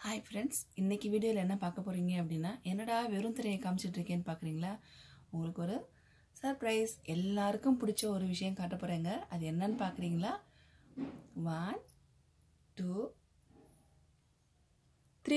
hi friends இன்னைக்கு வீடியோவில் என்ன பார்க்க போகிறீங்க அப்படின்னா என்னடா வெறும் திரையை காமிச்சிட்டு இருக்கேன்னு பார்க்குறீங்களா உங்களுக்கு ஒரு சர்ப்ரைஸ் எல்லாருக்கும் பிடிச்ச ஒரு விஷயம் காட்ட போகிறேங்க அது என்னன்னு பார்க்குறீங்களா ஒன் டூ த்ரீ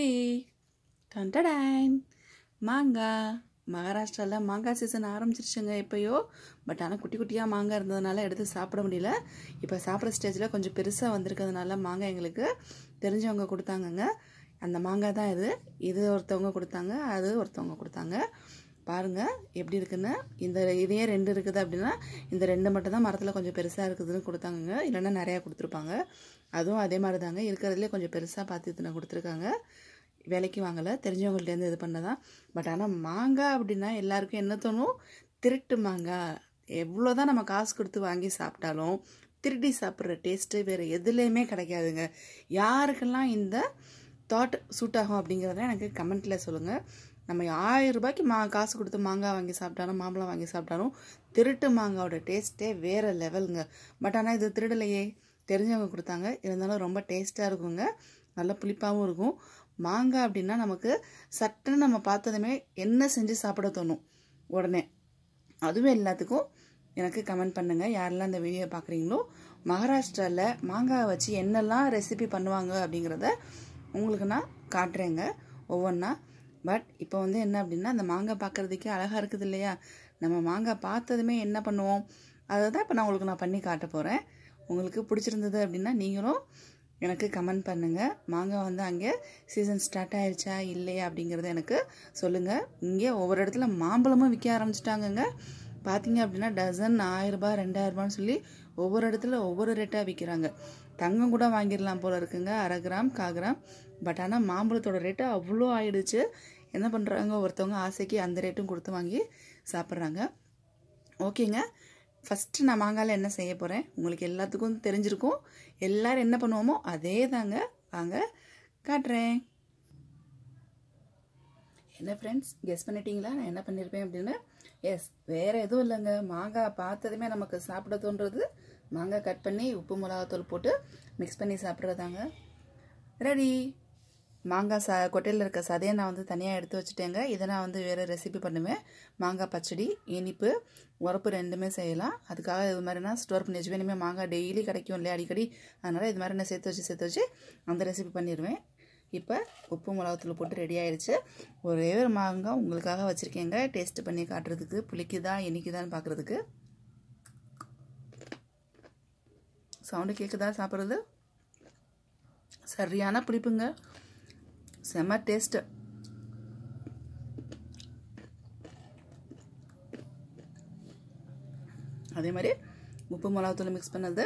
டன்டடைன் மாங்காய் மகாராஷ்டிராவில் மாங்காய் சீசன் ஆரம்பிச்சிருச்சுங்க எப்போயோ பட் ஆனால் குட்டி குட்டியாக மாங்காய் இருந்ததுனால எடுத்து சாப்பிட முடியல இப்போ சாப்பிட்ற ஸ்டேஜில் கொஞ்சம் பெருசாக வந்திருக்கிறதுனால மாங்காய் எங்களுக்கு தெரிஞ்சவங்க கொடுத்தாங்கங்க அந்த மாங்காய் தான் இது இது ஒருத்தவங்க கொடுத்தாங்க அது ஒருத்தவங்க கொடுத்தாங்க பாருங்கள் எப்படி இருக்குன்னு இந்த இதே ரெண்டு இருக்குது அப்படின்னா இந்த ரெண்டு மட்டும் தான் மரத்தில் கொஞ்சம் பெருசாக இருக்குதுன்னு கொடுத்தாங்கங்க இல்லைன்னா நிறையா கொடுத்துருப்பாங்க அதுவும் அதே மாதிரி தாங்க இருக்கிறதுலே கொஞ்சம் பெருசாக பார்த்து இத்தனை கொடுத்துருக்காங்க விலைக்கு வாங்கலை தெரிஞ்சவங்கள்ட்டேருந்து இது பண்ணதான் பட் ஆனால் மாங்காய் அப்படின்னா எல்லாருக்கும் என்ன தோணும் திருட்டு மாங்காய் எவ்வளோ தான் நம்ம காசு கொடுத்து வாங்கி சாப்பிட்டாலும் திருடி சாப்பிட்ற டேஸ்ட்டு வேறு எதுலேயுமே கிடைக்காதுங்க யாருக்கெல்லாம் இந்த தாட் சூட் ஆகும் அப்படிங்கிறத எனக்கு கமெண்ட்டில் சொல்லுங்கள் நம்ம ஆயிரம் ரூபாய்க்கு மா காசு கொடுத்து மாங்காய் வாங்கி சாப்பிட்டாலும் மாம்பழம் வாங்கி சாப்பிட்டாலும் திருட்டு மாங்காவோட டேஸ்ட்டே வேறு லெவலுங்க பட் ஆனால் இது திருடலையே தெரிஞ்சவங்க கொடுத்தாங்க இருந்தாலும் ரொம்ப டேஸ்ட்டாக இருக்குங்க நல்ல புளிப்பாகவும் இருக்கும் மாங்காய் அப்படின்னா நமக்கு சட்டுன்னு நம்ம பார்த்ததுமே என்ன செஞ்சு சாப்பிட தோணும் உடனே அதுவும் எல்லாத்துக்கும் எனக்கு கமெண்ட் பண்ணுங்கள் யாரெல்லாம் இந்த வீடியோ பார்க்குறீங்களோ மகாராஷ்டிராவில் மாங்காய் வச்சு என்னெல்லாம் ரெசிபி பண்ணுவாங்க அப்படிங்கிறத உங்களுக்கு நான் காட்டுறேங்க ஒவ்வொன்றா பட் இப்போ வந்து என்ன அப்படின்னா அந்த மாங்காய் பார்க்குறதுக்கே அழகாக இருக்குது இல்லையா நம்ம மாங்காய் பார்த்ததுமே என்ன பண்ணுவோம் அதை தான் இப்போ நான் உங்களுக்கு நான் பண்ணி காட்ட போகிறேன் உங்களுக்கு பிடிச்சிருந்தது அப்படின்னா நீங்களும் எனக்கு கமெண்ட் பண்ணுங்கள் மாங்காய் வந்து அங்கே சீசன் ஸ்டார்ட் ஆயிடுச்சா இல்லையா அப்படிங்கிறத எனக்கு சொல்லுங்கள் இங்கே ஒவ்வொரு இடத்துல மாம்பழமும் விற்க ஆரம்பிச்சிட்டாங்கங்க பார்த்தீங்க அப்படின்னா டசன் ஆயிரரூபா ரெண்டாயிரரூபான்னு சொல்லி ஒவ்வொரு இடத்துல ஒவ்வொரு ரேட்டாக விற்கிறாங்க தங்கம் கூட வாங்கிடலாம் போல் இருக்குங்க அரை கிராம் கா கிராம் பட் ஆனால் மாம்பழத்தோட ரேட்டு அவ்வளோ ஆயிடுச்சு என்ன பண்ணுறாங்க ஒருத்தவங்க ஆசைக்கு அந்த ரேட்டும் கொடுத்து வாங்கி சாப்பிட்றாங்க ஓகேங்க ஃபஸ்ட்டு நான் மாங்காயில் என்ன செய்ய போகிறேன் உங்களுக்கு எல்லாத்துக்கும் தெரிஞ்சிருக்கும் எல்லோரும் என்ன பண்ணுவோமோ அதே தாங்க வாங்க காட்டுறேன் என்ன ஃப்ரெண்ட்ஸ் கெஸ் பண்ணிட்டீங்களா நான் என்ன பண்ணியிருப்பேன் அப்படின்னு எஸ் வேறு எதுவும் இல்லைங்க மாங்காய் பார்த்ததுமே நமக்கு சாப்பிட தோன்றது மாங்காய் கட் பண்ணி உப்பு மிளகாத்தூள் போட்டு மிக்ஸ் பண்ணி சாப்பிட்றதாங்க ரெடி மாங்காய் ச கொட்டையில் இருக்க சதையை நான் வந்து தனியாக எடுத்து வச்சுட்டேங்க இதை நான் வந்து வேறு ரெசிபி பண்ணுவேன் மாங்காய் பச்சடி இனிப்பு உரப்பு ரெண்டுமே செய்யலாம் அதுக்காக இது மாதிரி நான் ஸ்டோர் பண்ணி வச்சுப்பேன் இனிமேல் மாங்காய் டெய்லி கிடைக்கும் இல்லையா அடிக்கடி அதனால் இது மாதிரி நான் சேர்த்து வச்சு சேர்த்து வச்சு அந்த ரெசிபி பண்ணிடுவேன் இப்போ உப்பு மிளகாத்தூள் போட்டு ரெடி ஆயிடுச்சு ஒரே ஒரு மாங்காய் உங்களுக்காக வச்சுருக்கேங்க டேஸ்ட் பண்ணி காட்டுறதுக்கு புளிக்குதா இனிக்குதான்னு பார்க்குறதுக்கு சவுண்டு கேட்குதா சாப்பிட்றது சரியான புளிப்புங்க செம்ம டேஸ்ட்டு அதே மாதிரி உப்பு மிளகாத்தூள் மிக்ஸ் பண்ணது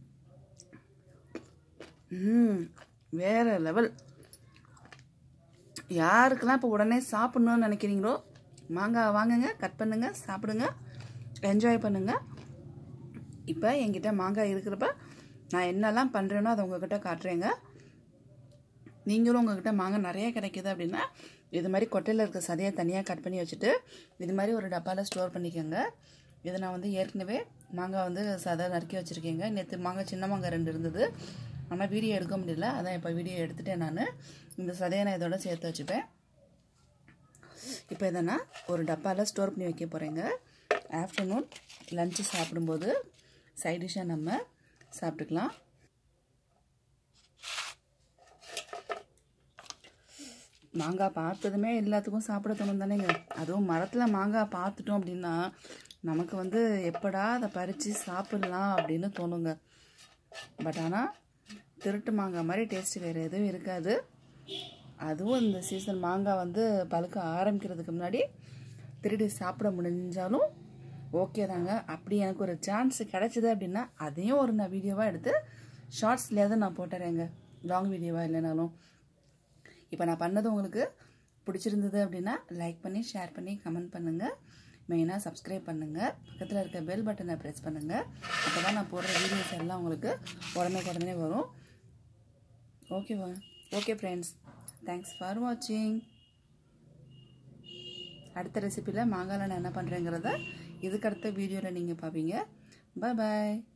வேற லெவல் யாருக்கெல்லாம் இப்போ உடனே சாப்பிட்ணுன்னு நினைக்கிறீங்களோ மாங்காய் வாங்குங்க கட் பண்ணுங்க சாப்பிடுங்க என்ஜாய் பண்ணுங்க இப்போ என்கிட்ட மாங்காய் இருக்கிறப்ப நான் என்னெல்லாம் பண்ணுறேனோ அதை உங்ககிட்ட காட்டுறேங்க நீங்களும் உங்ககிட்ட மாங்காய் நிறைய கிடைக்கிது அப்படின்னா இது மாதிரி கொட்டையில் இருக்க சதையை தனியாக கட் பண்ணி வச்சுட்டு இது மாதிரி ஒரு டப்பாவில் ஸ்டோர் பண்ணிக்கோங்க இதை நான் வந்து ஏற்கனவே மாங்காய் வந்து சதை நறுக்கி வச்சுருக்கேங்க நேற்று மாங்காய் சின்ன மாங்காய் ரெண்டு இருந்தது ஆனால் வீடியோ எடுக்க முடியல அதான் இப்போ வீடியோ எடுத்துகிட்டேன் நான் இந்த சதையை நான் இதோட சேர்த்து வச்சுப்பேன் இப்போ இதை நான் ஒரு டப்பாவில் ஸ்டோர் பண்ணி வைக்க போகிறேங்க ஆஃப்டர்நூன் லஞ்சு சாப்பிடும்போது சைட் டிஷ்ஷாக நம்ம சாப்பிட்டுக்கலாம் மாங்காய் பார்த்ததுமே எல்லாத்துக்கும் சாப்பிட தோணும் தானேங்க அதுவும் மரத்தில் மாங்காய் பார்த்துட்டோம் அப்படின்னா நமக்கு வந்து எப்படா அதை பறித்து சாப்பிட்லாம் அப்படின்னு தோணுங்க பட் ஆனால் திருட்டு மாங்காய் மாதிரி டேஸ்ட் வேறு எதுவும் இருக்காது அதுவும் இந்த சீசன் மாங்காய் வந்து பழுக்க ஆரம்பிக்கிறதுக்கு முன்னாடி திருடி சாப்பிட முடிஞ்சாலும் ஓகே தாங்க அப்படி எனக்கு ஒரு சான்ஸ் கிடச்சிது அப்படின்னா அதையும் ஒரு நான் வீடியோவாக எடுத்து ஷார்ட்ஸ்லேயாவது நான் போட்டுறேங்க லாங் வீடியோவாக இல்லைனாலும் இப்போ நான் பண்ணது உங்களுக்கு பிடிச்சிருந்தது அப்படின்னா லைக் பண்ணி ஷேர் பண்ணி கமெண்ட் பண்ணுங்கள் மெயினாக சப்ஸ்கிரைப் பண்ணுங்கள் பக்கத்தில் இருக்க பெல் பட்டனை ப்ரெஸ் பண்ணுங்கள் அப்போ தான் நான் போடுற வீடியோஸ் எல்லாம் உங்களுக்கு உடனே உடனே வரும் ஓகேவா ஓகே ஃப்ரெண்ட்ஸ் தேங்க்ஸ் ஃபார் வாட்சிங் அடுத்த ரெசிப்பியில் மாங்காயில் நான் என்ன பண்ணுறேங்கிறத இதுக்கு அடுத்த வீடியோவில் நீங்கள் பார்ப்பீங்க பாய் பாய்